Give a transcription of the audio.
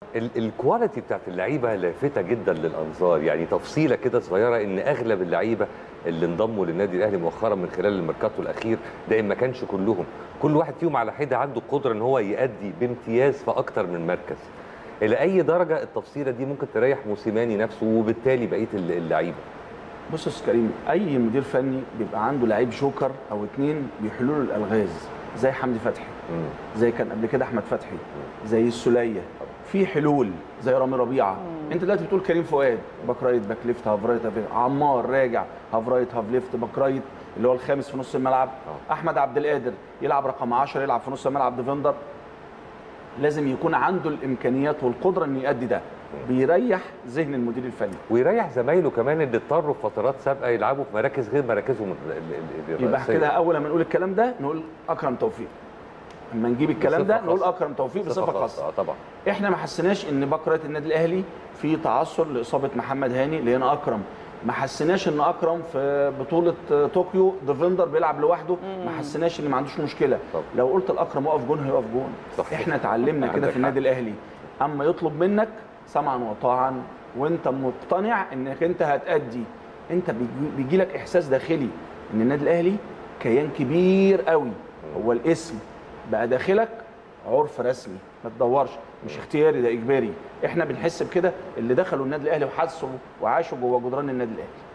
ال- الكواليتي بتاعت اللعيبه لافته جدا للانظار يعني تفصيله كده صغيره ان اغلب اللعيبه اللي انضموا للنادي الاهلي مؤخرا من خلال الميركاتو الاخير ده إن ما كانش كلهم كل واحد فيهم على حده عنده القدره ان هو يأدي بامتياز في اكتر من مركز الى اي درجه التفصيله دي ممكن تريح موسيماني نفسه وبالتالي بقيه الل- اللعيبه بص يا استاذ كريم اي مدير فني بيبقى عنده لعيب جوكر او اتنين بيحلوا له الالغاز زي حمدي فتحي مم. زي كان قبل كده احمد فتحي زي السوليه في حلول زي رامي ربيعه انت دلوقتي بتقول كريم فؤاد باك رايت باك ليفت هاف رايت هاف ليفت. عمار راجع هاف رايت هاف ليفت باك رايت اللي هو الخامس في نص الملعب احمد عبد القادر يلعب رقم 10 يلعب في نص الملعب ديفندر لازم يكون عنده الامكانيات والقدره انه يؤدي ده بيريح ذهن المدير الفني ويريح زمايله كمان اللي اضطروا في فترات سابقه يلعبوا في مراكز غير مراكزهم ال- ال- ال- يبقى الرئيسية. كده اول ما نقول الكلام ده نقول اكرم توفيق اما نجيب الكلام ده بصفة نقول خاصة. اكرم توفيق بصفه خاصه آه طبعا احنا ما حسيناش ان بكره النادي الاهلي في تعثر لاصابه محمد هاني لان اكرم ما حسيناش ان اكرم في بطوله طوكيو ديفندر بيلعب لوحده ما حسيناش ان ما عندوش مشكله طب. لو قلت الاكرم وقف جون هيقف جون صحيح. احنا اتعلمنا كده عندك في النادي حق. الاهلي اما يطلب منك سمعا وطاعا وانت مقتنع انك انت هتأدي انت بيجي- بيجي لك احساس داخلي ان النادي الاهلي كيان كبير قوي هو الاسم بقى داخلك عرف رسمي ما تدورش مش اختياري ده اجباري احنا بنحس بكده اللي دخلوا النادي الاهلي وحسوا وعاشوا جوه جدران النادي الاهلي